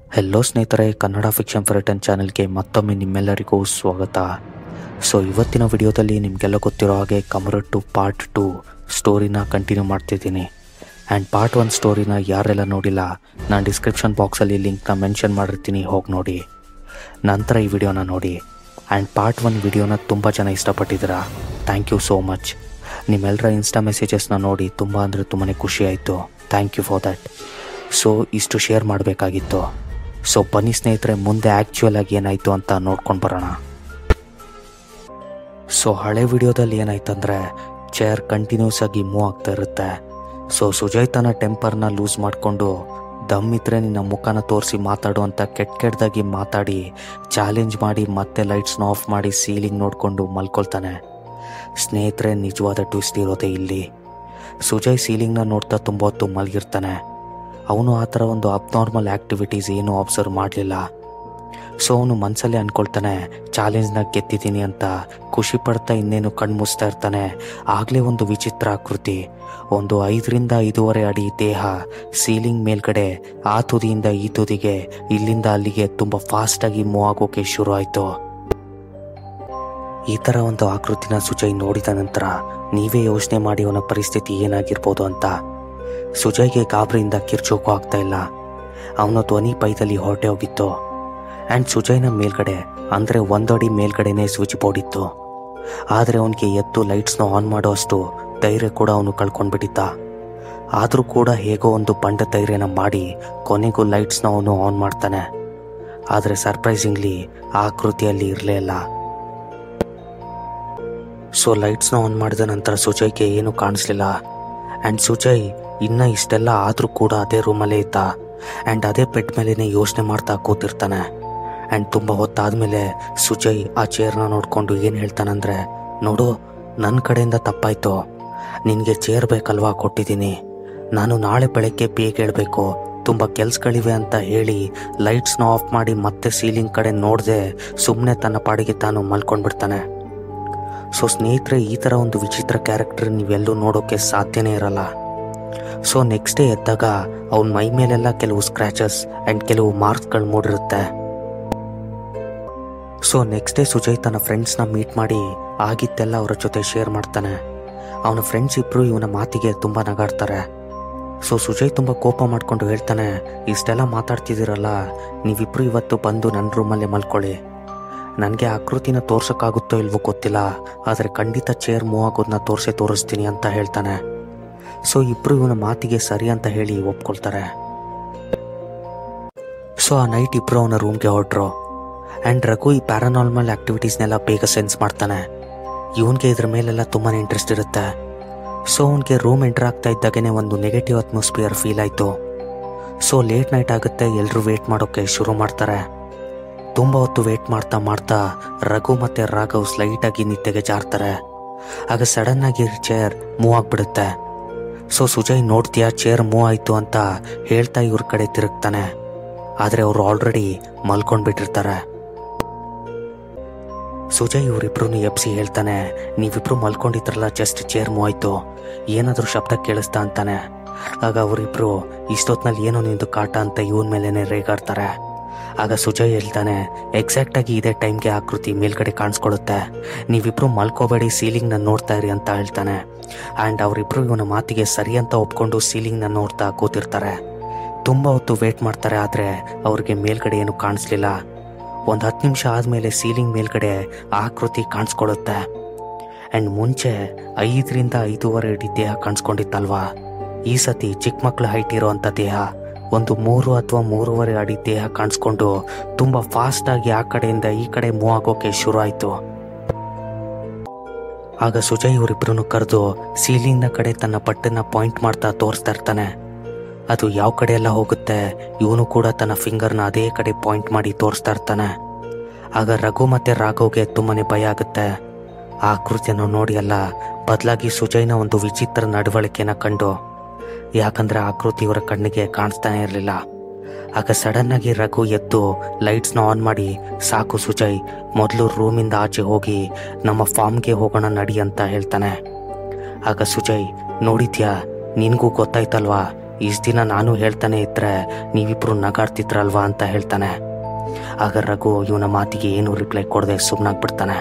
hello ಸ್ನೇಹಿತರೆ Kannada fiction ಫರಿಟನ್ ಚಾನಲ್ಗೆ ಮತ್ತೊಮ್ಮೆ ನಿಮ್ಮೆಲ್ಲರಿಗೂ ಸ್ವಾಗತ ಸೊ ಇವತ್ತಿನ ವಿಡಿಯೋದಲ್ಲಿ ನಿಮಗೆಲ್ಲ ಗೊತ್ತಿರೋ ಹಾಗೆ ಕಮರಟ್ಟು ಪಾರ್ಟ್ ಟು ಸ್ಟೋರಿನ ಕಂಟಿನ್ಯೂ ಮಾಡ್ತಿದ್ದೀನಿ ಆ್ಯಂಡ್ ಪಾರ್ಟ್ ಒನ್ ಸ್ಟೋರಿನ ಯಾರೆಲ್ಲ ನೋಡಿಲ್ಲ ನಾನು ಡಿಸ್ಕ್ರಿಪ್ಷನ್ ಬಾಕ್ಸಲ್ಲಿ ಲಿಂಕ್ನ ಮೆನ್ಷನ್ ಮಾಡಿರ್ತೀನಿ ಹೋಗಿ ನೋಡಿ ನಂತರ ಈ ವಿಡಿಯೋನ ನೋಡಿ ಆ್ಯಂಡ್ ಪಾರ್ಟ್ ಒನ್ ವಿಡಿಯೋನ ತುಂಬ ಜನ ಇಷ್ಟಪಟ್ಟಿದ್ದೀರಾ ಥ್ಯಾಂಕ್ ಯು ಸೋ ಮಚ್ ನಿಮ್ಮೆಲ್ಲರ ಇನ್ಸ್ಟಾ ಮೆಸೇಜಸ್ನ ನೋಡಿ ತುಂಬ ಅಂದರೆ ತುಂಬಾ ಖುಷಿ ಆಯಿತು thank you for that so ಇಷ್ಟು ಶೇರ್ ಮಾಡಬೇಕಾಗಿತ್ತು ಸೊ ಬನ್ನಿ ಸ್ನೇಹಿತರೆ ಮುಂದೆ ಆ್ಯಕ್ಚುಯಲ್ ಆಗಿ ಏನಾಯಿತು ಅಂತ ನೋಡ್ಕೊಂಡು ಬರೋಣ ಸೊ ಹಳೆ ವಿಡಿಯೋದಲ್ಲಿ ಏನಾಯ್ತಂದ್ರೆ ಚೇರ್ ಕಂಟಿನ್ಯೂಸ್ ಆಗಿ ಮೂವ್ ಆಗ್ತಾ ಇರುತ್ತೆ ಸೊ ಸುಜಯ್ ತನ್ನ ಟೆಂಪರ್ನ ಲೂಸ್ ಮಾಡಿಕೊಂಡು ದಮ್ ಇದ್ರೆ ನಿನ್ನ ಮುಖನ ತೋರಿಸಿ ಮಾತಾಡು ಅಂತ ಕೆಟ್ಟ ಕೆಟ್ಟದಾಗಿ ಮಾತಾಡಿ ಚಾಲೆಂಜ್ ಮಾಡಿ ಮತ್ತೆ ಲೈಟ್ಸ್ನ ಆಫ್ ಮಾಡಿ ಸೀಲಿಂಗ್ ನೋಡಿಕೊಂಡು ಮಲ್ಕೊಳ್ತಾನೆ ಸ್ನೇಹಿತರೆ ನಿಜವಾದ ಟ್ವಿಸ್ಟ್ ಇರೋದೇ ಇಲ್ಲಿ ಸುಜಯ್ ಸೀಲಿಂಗ್ನ ನೋಡ್ತಾ ತುಂಬ ಹೊತ್ತು ಮಲಗಿರ್ತಾನೆ ಅವನು ಆ ಥರ ಒಂದು ಅಬ್ನಾರ್ಮಲ್ ಆ್ಯಕ್ಟಿವಿಟೀಸ್ ಏನೂ ಅಬ್ಸರ್ವ್ ಮಾಡಲಿಲ್ಲ ಸೊ ಅವನು ಮನಸ್ಸಲ್ಲಿ ಅಂದ್ಕೊಳ್ತಾನೆ ಚಾಲೆಂಜ್ನ ಗೆದ್ದಿದ್ದೀನಿ ಅಂತ ಖುಷಿ ಪಡ್ತಾ ಇನ್ನೇನು ಕಣ್ಣು ಮುಚ್ತಾ ಇರ್ತಾನೆ ಆಗಲೇ ಒಂದು ವಿಚಿತ್ರ ಆಕೃತಿ ಒಂದು ಐದರಿಂದ ಐದೂವರೆ ಅಡಿ ದೇಹ ಸೀಲಿಂಗ್ ಮೇಲ್ಗಡೆ ಆ ತುದಿಯಿಂದ ಈ ತುದಿಗೆ ಇಲ್ಲಿಂದ ಅಲ್ಲಿಗೆ ತುಂಬ ಫಾಸ್ಟಾಗಿ ಮೂವ್ ಆಗೋಕೆ ಶುರು ಆಯಿತು ಈ ಥರ ಒಂದು ಆಕೃತಿನ ಸುಜಯ್ ನೋಡಿದ ನಂತರ ನೀವೇ ಯೋಚನೆ ಮಾಡಿ ಅವನ ಪರಿಸ್ಥಿತಿ ಏನಾಗಿರ್ಬೋದು ಅಂತ ಸುಜಯ್ಗೆ ಗಾಬರಿಯಿಂದ ಕಿರ್ಚೋಕು ಆಗ್ತಾ ಇಲ್ಲ ಅವನ ಧ್ವನಿ ಪೈದಲ್ಲಿ ಹೊರಟೆ ಹೋಗಿತ್ತು ಆ್ಯಂಡ್ ಸುಜಯ್ನ ಮೇಲ್ಗಡೆ ಅಂದರೆ ಒಂದಡಿ ಮೇಲ್ಗಡೆನೇ ಸ್ವಿಚ್ ಬೋರ್ಡ್ ಇತ್ತು ಆದರೆ ಅವನಿಗೆ ಎದ್ದು ಲೈಟ್ಸ್ನ ಆನ್ ಮಾಡೋ ಅಷ್ಟು ಧೈರ್ಯ ಕೂಡ ಅವನು ಕಳ್ಕೊಂಡ್ಬಿಟ್ಟಿದ್ದ ಆದರೂ ಕೂಡ ಹೇಗೋ ಒಂದು ಬಂಡ ಧೈರ್ಯನ ಮಾಡಿ ಕೊನೆಗೂ ಲೈಟ್ಸ್ನ ಅವನು ಆನ್ ಮಾಡ್ತಾನೆ ಆದರೆ ಸರ್ಪ್ರೈಸಿಂಗ್ಲಿ ಆ ಆಕೃತಿಯಲ್ಲಿ ಇರಲೇ ಇಲ್ಲ ಸೊ ಲೈಟ್ಸ್ನ ಆನ್ ಮಾಡಿದ ನಂತರ ಸುಜಯ್ಗೆ ಏನೂ ಕಾಣಿಸ್ಲಿಲ್ಲ ಆ್ಯಂಡ್ ಸುಜಯ್ ಇನ್ನ ಇಷ್ಟೆಲ್ಲ ಆದರೂ ಕೂಡ ಅದೇ ರೂಮಲ್ಲೇ ಇದ್ದ ಆ್ಯಂಡ್ ಅದೇ ಬೆಡ್ ಮೇಲೇನೆ ಯೋಚನೆ ಮಾಡ್ತಾ ಕೂತಿರ್ತಾನೆ ಆ್ಯಂಡ್ ತುಂಬ ಹೊತ್ತಾದ್ಮೇಲೆ ಸುಜಯ್ ಆ ಚೇರ್ನ ನೋಡ್ಕೊಂಡು ಏನು ಹೇಳ್ತಾನಂದ್ರೆ ನೋಡು ನನ್ನ ಕಡೆಯಿಂದ ತಪ್ಪಾಯ್ತು ನಿನಗೆ ಚೇರ್ ಬೇಕಲ್ವಾ ಕೊಟ್ಟಿದ್ದೀನಿ ನಾನು ನಾಳೆ ಬೆಳಗ್ಗೆ ಬೇಗ ಹೇಳಬೇಕು ತುಂಬ ಕೆಲ್ಸಗಳಿವೆ ಅಂತ ಹೇಳಿ ಲೈಟ್ಸ್ನ ಆಫ್ ಮಾಡಿ ಮತ್ತೆ ಸೀಲಿಂಗ್ ಕಡೆ ನೋಡದೆ ಸುಮ್ಮನೆ ತನ್ನ ಪಾಡಿಗೆ ತಾನು ಮಲ್ಕೊಂಡ್ಬಿಡ್ತಾನೆ ಸೊ ಸ್ನೇಹಿತರೆ ಈ ಥರ ಒಂದು ವಿಚಿತ್ರ ಕ್ಯಾರೆಕ್ಟರ್ ನೀವೆಲ್ಲೂ ನೋಡೋಕೆ ಸಾಧ್ಯನೇ ಇರಲ್ಲ ಸೊ ನೆಕ್ಸ್ಟ್ ಡೇ ಎದ್ದಾಗ ಅವನ ಮೈ ಮೇಲೆಲ್ಲ ಕೆಲವು ಸ್ಕ್ರ್ಯಾಚಸ್ ಆ್ಯಂಡ್ ಕೆಲವು ಮಾರ್ಕ್ಸ್ಗಳು ಮೂಡಿರುತ್ತೆ ಸೊ ನೆಕ್ಸ್ಟ್ ಡೇ ಸುಜಯ್ ತನ್ನ ಫ್ರೆಂಡ್ಸ್ನ ಮೀಟ್ ಮಾಡಿ ಆಗಿತ್ತೆಲ್ಲ ಅವರ ಜೊತೆ ಶೇರ್ ಮಾಡ್ತಾನೆ ಅವನ ಫ್ರೆಂಡ್ಸ್ ಇಬ್ಬರು ಇವನ ಮಾತಿಗೆ ತುಂಬ ನಗಾಡ್ತಾರೆ ಸೊ ಸುಜಯ್ ತುಂಬ ಕೋಪ ಮಾಡ್ಕೊಂಡು ಹೇಳ್ತಾನೆ ಇಷ್ಟೆಲ್ಲ ಮಾತಾಡ್ತಿದ್ದೀರಲ್ಲ ನೀವಿಬ್ರು ಇವತ್ತು ಬಂದು ನನ್ನ ರೂಮಲ್ಲೇ ಮಲ್ಕೊಳ್ಳಿ ನನಗೆ ಆಕೃತಿನ ತೋರ್ಸೋಕ್ಕಾಗುತ್ತೋ ಇಲ್ವೋ ಗೊತ್ತಿಲ್ಲ ಆದರೆ ಖಂಡಿತ ಚೇರ್ ಮೂವ್ ಆಗೋದನ್ನ ತೋರಿಸೇ ತೋರಿಸ್ತೀನಿ ಅಂತ ಹೇಳ್ತಾನೆ ಸೊ ಇಬ್ಬರು ಇವನ ಮಾತಿಗೆ ಸರಿ ಅಂತ ಹೇಳಿ ಒಪ್ಕೊಳ್ತಾರೆ ಸೊ ಆ ನೈಟ್ ಇಬ್ಬರು ಅವನ ರೂಮ್ಗೆ ಹೊರಟ್ರು ಆ್ಯಂಡ್ ರಘು ಈ ಪ್ಯಾರಾನಾರ್ಮಲ್ ಆ್ಯಕ್ಟಿವಿಟೀಸ್ನೆಲ್ಲ ಬೇಗ ಸೆನ್ಸ್ ಮಾಡ್ತಾನೆ ಇವನಿಗೆ ಇದ್ರ ಮೇಲೆಲ್ಲ ತುಂಬಾ ಇಂಟ್ರೆಸ್ಟ್ ಇರುತ್ತೆ ಸೊ ಅವನಿಗೆ ರೂಮ್ ಎಂಟರ್ ಆಗ್ತಾ ಇದ್ದಾಗನೇ ಒಂದು ನೆಗೆಟಿವ್ ಅಟ್ಮಾಸ್ಫಿಯರ್ ಫೀಲ್ ಆಯಿತು ಸೊ ಲೇಟ್ ನೈಟ್ ಆಗುತ್ತೆ ಎಲ್ಲರೂ ವೇಟ್ ಮಾಡೋಕ್ಕೆ ಶುರು ಮಾಡ್ತಾರೆ ತುಂಬ ಹೊತ್ತು ವೇಟ್ ಮಾಡ್ತಾ ಮಾಡ್ತಾ ರಘು ಮತ್ತು ರಾಘವ್ ಸ್ಲೈಟಾಗಿ ನಿದ್ದೆಗೆ ಜಾರ್ತಾರೆ ಆಗ ಸಡನ್ ಆಗಿ ಚೇರ್ ಮೂವ್ ಆಗಿಬಿಡುತ್ತೆ ಸೊ ಸುಜಯ್ ನೋಡ್ತೀಯಾ ಚೇರ್ ಮೂವ್ ಆಯಿತು ಅಂತ ಹೇಳ್ತಾ ಇವ್ರ ಕಡೆ ತಿರುಗ್ತಾನೆ ಆದರೆ ಅವರು ಆಲ್ರೆಡಿ ಮಲ್ಕೊಂಡ್ಬಿಟ್ಟಿರ್ತಾರೆ ಸುಜಯ್ ಇವರಿಬ್ರು ಎಬ್ಸಿ ಹೇಳ್ತಾನೆ ನೀವಿಬ್ರು ಮಲ್ಕೊಂಡಿದ್ರಲ್ಲ ಜಸ್ಟ್ ಚೇರ್ ಮೂವ್ ಆಯ್ತು ಏನಾದರೂ ಶಬ್ದ ಕೇಳಿಸ್ತಾ ಅಂತಾನೆ ಆಗ ಅವರಿಬ್ರು ಇಷ್ಟೊತ್ನಲ್ಲಿ ಏನೋ ನಿಂದು ಕಾಟ ಅಂತ ಇವನ್ ಮೇಲೇನೆ ರೇಗಾಡ್ತಾರೆ ಆಗ ಸುಜಯ್ ಹೇಳ್ತಾನೆ ಎಕ್ಸಾಕ್ಟ್ ಆಗಿ ಇದೇ ಟೈಮ್ಗೆ ಆಕೃತಿ ಮೇಲ್ಗಡೆ ಕಾಣಿಸ್ಕೊಳ್ಳುತ್ತೆ ನೀವಿಬ್ರು ಮಲ್ಕೋಬೇಡಿ ಸೀಲಿಂಗ್ನ ನೋಡ್ತಾ ಇರಿ ಅಂತ ಹೇಳ್ತಾನೆ ಆ್ಯಂಡ್ ಅವರಿಬ್ರು ಇವನ ಮಾತಿಗೆ ಸರಿ ಅಂತ ಒಪ್ಕೊಂಡು ಸೀಲಿಂಗ್ನ ನೋಡ್ತಾ ಕೂತಿರ್ತಾರೆ ತುಂಬ ಹೊತ್ತು ವೇಟ್ ಮಾಡ್ತಾರೆ ಆದರೆ ಅವ್ರಿಗೆ ಮೇಲ್ಗಡೆ ಏನು ಕಾಣಿಸ್ಲಿಲ್ಲ ಒಂದು ಹತ್ತು ನಿಮಿಷ ಆದಮೇಲೆ ಸೀಲಿಂಗ್ ಮೇಲ್ಗಡೆ ಆಕೃತಿ ಕಾಣಿಸ್ಕೊಳ್ಳುತ್ತೆ ಆ್ಯಂಡ್ ಮುಂಚೆ ಐದರಿಂದ ಐದೂವರೆ ಅಡಿ ದೇಹ ಕಾಣಿಸ್ಕೊಂಡಿತ್ತಲ್ವಾ ಈ ಸತಿ ಚಿಕ್ಕ ಮಕ್ಕಳ ಹೈಟ್ ಇರೋವಂಥ ದೇಹ ಒಂದು ಮೂರು ಅಥವಾ ಮೂರುವರೆ ಅಡಿ ದೇಹ ಕಾಣಿಸ್ಕೊಂಡು ತುಂಬ ಫಾಸ್ಟಾಗಿ ಆ ಕಡೆಯಿಂದ ಈ ಕಡೆ ಮೂವ್ ಆಗೋಕೆ ಶುರು ಆಯಿತು ಆಗ ಸುಜಯ್ ಇವರಿಬ್ಬರನ್ನು ಕರೆದು ಸೀಲಿಂಗ್ನ ಕಡೆ ತನ್ನ ಪಟ್ಟನ್ನ ಪಾಯಿಂಟ್ ಮಾಡ್ತಾ ತೋರಿಸ್ತಾ ಇರ್ತಾನೆ ಅದು ಯಾವ ಕಡೆ ಎಲ್ಲ ಹೋಗುತ್ತೆ ಇವನು ಕೂಡ ತನ್ನ ಫಿಂಗರ್ನ ಅದೇ ಕಡೆ ಪಾಯಿಂಟ್ ಮಾಡಿ ತೋರಿಸ್ತಾ ಇರ್ತಾನೆ ಆಗ ರಘು ಮತ್ತೆ ರಾಘವ್ಗೆ ತುಂಬಾನೇ ಭಯ ಆಗುತ್ತೆ ಆ ಆಕೃತಿಯನ್ನು ನೋಡಿ ಅಲ್ಲ ಬದಲಾಗಿ ಸುಜಯ್ನ ಒಂದು ವಿಚಿತ್ರ ನಡವಳಿಕೆನ ಕಂಡು ಯಾಕಂದ್ರೆ ಆಕೃತಿ ಇವರ ಕಣ್ಣಿಗೆ ಕಾಣಿಸ್ತಾನೆ ಇರಲಿಲ್ಲ ಆಗ ಸಡನ್ ಆಗಿ ರಘು ಎದ್ದು ಲೈಟ್ಸ್ನ ಆನ್ ಮಾಡಿ ಸಾಕು ಸುಜಯ್ ಮೊದಲು ರೂಮಿಂದ ಆಚೆ ಹೋಗಿ ನಮ್ಮ ಫಾರ್ಮ್ಗೆ ಹೋಗೋಣ ನಡಿ ಅಂತ ಹೇಳ್ತಾನೆ ಆಗ ಸುಜಯ್ ನೋಡಿದ್ಯಾ ನಿನಗೂ ಗೊತ್ತಾಯ್ತಲ್ವಾ ಇಷ್ಟು ದಿನ ನಾನು ಹೇಳ್ತಾನೆ ಇದ್ರೆ ನೀವಿಬ್ರು ನಗಾಡ್ತಿದ್ರಲ್ವಾ ಅಂತ ಹೇಳ್ತಾನೆ ಆಗ ರಘು ಇವನ ಮಾತಿಗೆ ಏನು ರಿಪ್ಲೈ ಕೊಡದೆ ಸುಮ್ಮನಾಗ್ಬಿಡ್ತಾನೆ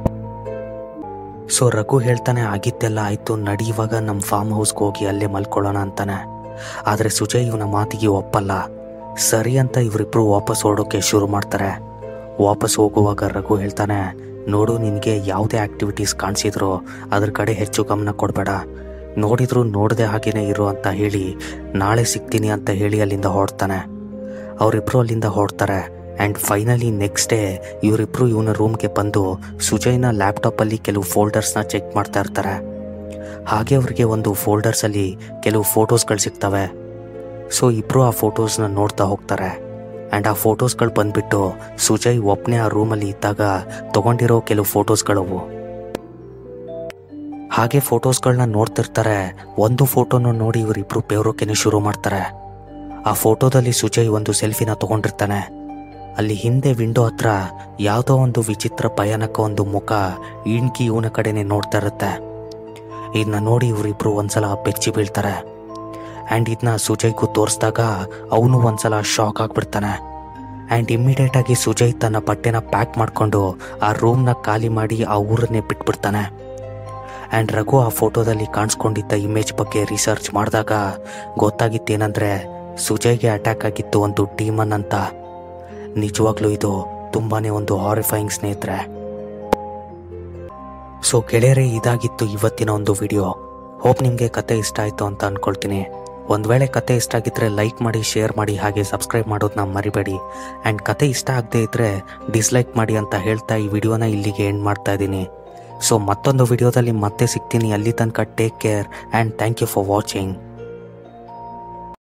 ಸೊ ರಘು ಹೇಳ್ತಾನೆ ಆಗಿದ್ದೆಲ್ಲ ಆಯ್ತು ನಡಿ ಇವಾಗ ನಮ್ಮ ಫಾರ್ಮ್ ಹೌಸ್ಗೆ ಹೋಗಿ ಅಲ್ಲೇ ಮಲ್ಕೊಳ್ಳೋಣ ಅಂತಾನೆ ಆದರೆ ಸುಜಯ್ ಇವನ ಮಾತಿಗೆ ಒಪ್ಪಲ್ಲ ಸರಿ ಅಂತ ಇವರಿಬ್ರು ವಾಪಸ್ ಓಡೋಕೆ ಶುರು ಮಾಡ್ತಾರೆ ವಾಪಸ್ ಹೋಗುವಾಗ ರಘು ಹೇಳ್ತಾನೆ ನೋಡು ನಿನಗೆ ಯಾವುದೇ ಆಕ್ಟಿವಿಟೀಸ್ ಕಾಣಿಸಿದ್ರು ಅದ್ರ ಕಡೆ ಹೆಚ್ಚು ಗಮನ ಕೊಡಬೇಡ ನೋಡಿದ್ರು ನೋಡದೆ ಹಾಗೇನೆ ಇರು ಅಂತ ಹೇಳಿ ನಾಳೆ ಸಿಗ್ತೀನಿ ಅಂತ ಹೇಳಿ ಅಲ್ಲಿಂದ ಹೊರಡ್ತಾನೆ ಅವರಿಬ್ರು ಅಲ್ಲಿಂದ ಹೊರಡ್ತಾರೆ ಆ್ಯಂಡ್ ಫೈನಲಿ ನೆಕ್ಸ್ಟ್ ಡೇ ಇವರಿಬ್ರು ಇವನ ರೂಮ್ಗೆ ಬಂದು ಸುಜಯ್ನ ಲ್ಯಾಪ್ಟಾಪಲ್ಲಿ ಕೆಲವು ಫೋಲ್ಡರ್ಸ್ನ ಚೆಕ್ ಮಾಡ್ತಾ ಇರ್ತಾರೆ ಹಾಗೆ ಅವ್ರಿಗೆ ಒಂದು ಫೋಲ್ಡರ್ಸಲ್ಲಿ ಕೆಲವು ಫೋಟೋಸ್ಗಳು ಸಿಗ್ತವೆ ಸೊ ಇಬ್ಬರು ಆ ಫೋಟೋಸ್ನ ನೋಡ್ತಾ ಹೋಗ್ತಾರೆ ಆ್ಯಂಡ್ ಆ ಫೋಟೋಸ್ಗಳು ಬಂದ್ಬಿಟ್ಟು ಸುಜಯ್ ಒಬ್ಬನೇ ಆ ರೂಮಲ್ಲಿ ಇದ್ದಾಗ ತಗೊಂಡಿರೋ ಕೆಲವು ಫೋಟೋಸ್ಗಳವು ಹಾಗೆ ಫೋಟೋಸ್ಗಳನ್ನ ನೋಡ್ತಿರ್ತಾರೆ ಒಂದು ಫೋಟೋನ ನೋಡಿ ಇವರಿಬ್ರು ಬೇವ್ರೋಕೆನೆ ಶುರು ಮಾಡ್ತಾರೆ ಆ ಫೋಟೋದಲ್ಲಿ ಸುಜಯ್ ಒಂದು ಸೆಲ್ಫಿನ ತಗೊಂಡಿರ್ತಾನೆ ಅಲ್ಲಿ ಹಿಂದೆ ವಿಂಡೋ ಹತ್ರ ಯಾವುದೋ ಒಂದು ವಿಚಿತ್ರ ಭಯಾನಕ ಒಂದು ಮುಖ ಇಣ್ಕಿ ಇವನ ಕಡೆನೆ ನೋಡ್ತಾ ಇರುತ್ತೆ ಇದನ್ನ ನೋಡಿ ಇವರಿಬ್ರು ಒಂದ್ಸಲ ಬೆಚ್ಚಿ ಬೀಳ್ತಾರೆ ಆ್ಯಂಡ್ ಇದನ್ನ ಸುಜಯ್ಗೂ ತೋರಿಸಿದಾಗ ಅವನು ಒಂದ್ಸಲ ಶಾಕ್ ಆಗ್ಬಿಡ್ತಾನೆ ಆ್ಯಂಡ್ ಇಮ್ಮಿಡಿಯೇಟ್ ಆಗಿ ಸುಜಯ್ ತನ್ನ ಬಟ್ಟೆನ ಪ್ಯಾಕ್ ಮಾಡಿಕೊಂಡು ಆ ರೂಮ್ನ ಖಾಲಿ ಮಾಡಿ ಆ ಊರನ್ನೇ ಬಿಟ್ಬಿಡ್ತಾನೆ ಆ್ಯಂಡ್ ರಘು ಆ ಫೋಟೋದಲ್ಲಿ ಕಾಣಿಸ್ಕೊಂಡಿದ್ದ ಇಮೇಜ್ ಬಗ್ಗೆ ರಿಸರ್ಚ್ ಮಾಡಿದಾಗ ಗೊತ್ತಾಗಿತ್ತೇನೆಂದರೆ ಸುಜಯ್ಗೆ ಅಟ್ಯಾಕ್ ಆಗಿತ್ತು ಒಂದು ಡೀಮನ್ ಅಂತ ನಿಜವಾಗ್ಲೂ ಇದು ತುಂಬಾನೇ ಒಂದು ಹಾರಿಫೈಯಿಂಗ್ ಸ್ನೇಹಿತರೆ ಸೊ ಗೆಳೆಯರೇ ಇದಾಗಿತ್ತು ಇವತ್ತಿನ ಒಂದು ವಿಡಿಯೋ ಹೋಪ್ ನಿಮಗೆ ಕತೆ ಇಷ್ಟ ಆಯಿತು ಅಂತ ಅಂದ್ಕೊಳ್ತೀನಿ ಒಂದು ವೇಳೆ ಕತೆ ಇಷ್ಟ ಆಗಿದ್ರೆ ಲೈಕ್ ಮಾಡಿ ಶೇರ್ ಮಾಡಿ ಹಾಗೆ ಸಬ್ಸ್ಕ್ರೈಬ್ ಮಾಡೋದನ್ನ ಮರಿಬೇಡಿ ಆ್ಯಂಡ್ ಕತೆ ಇಷ್ಟ ಆಗದೆ ಇದ್ರೆ ಡಿಸ್ಲೈಕ್ ಮಾಡಿ ಅಂತ ಹೇಳ್ತಾ ಈ ವಿಡಿಯೋನ ಇಲ್ಲಿಗೆ ಎಂಡ್ ಮಾಡ್ತಾ ಇದ್ದೀನಿ ಸೊ ಮತ್ತೊಂದು ವಿಡಿಯೋದಲ್ಲಿ ಮತ್ತೆ ಸಿಗ್ತೀನಿ ಅಲ್ಲಿ ತನಕ take care and thank you for watching